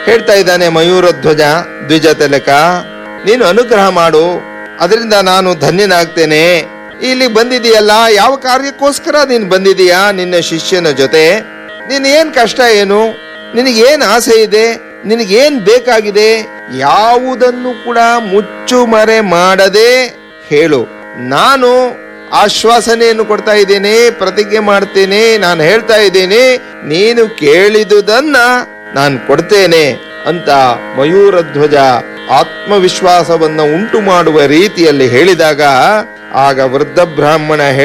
ಹೇಳ್ತಾ ಇದ್ದಾನೆ ಮಯೂರಧ್ವಜ ದ್ವಿಜ ತಿಲಕ ನೀನು ಅನುಗ್ರಹ ಮಾಡು ಅದರಿಂದ ನಾನು ಧನ್ಯನಾಗ್ತೇನೆ ಇಲ್ಲಿ ಬಂದಿದೀಯಲ್ಲ ಯಾವ ಕಾರ್ಯಕ್ಕೋಸ್ಕರ ನೀನು ಬಂದಿದೀಯಾ ನಿನ್ನ ಶಿಷ್ಯನ ಜೊತೆ ನಿನ್ ಏನ್ ಕಷ್ಟ ಏನು ನಿನಗೇನ್ ಆಸೆ ಇದೆ ನಿನಗೇನ್ ಬೇಕಾಗಿದೆ ಯಾವುದನ್ನು ಕೂಡ ಮುಚ್ಚು ಮರೆ ಮಾಡದೆ ಹೇಳು ನಾನು ಆಶ್ವಾಸನೆಯನ್ನು ಕೊಡ್ತಾ ಇದ್ದೇನೆ ಪ್ರತಿಜ್ಞೆ ಮಾಡ್ತೇನೆ ನಾನು ಹೇಳ್ತಾ ಇದ್ದೇನೆ ನೀನು ಕೇಳಿದುದನ್ನ ನಾನು ಕೊಡ್ತೇನೆ ಅಂತ ಮಯೂರಧ್ವಜ ಆತ್ಮವಿಶ್ವಾಸವನ್ನ ಉಂಟು ಮಾಡುವ ರೀತಿಯಲ್ಲಿ ಹೇಳಿದಾಗ ಆಗ ವೃದ್ಧ ಬ್ರಾಹ್ಮಣ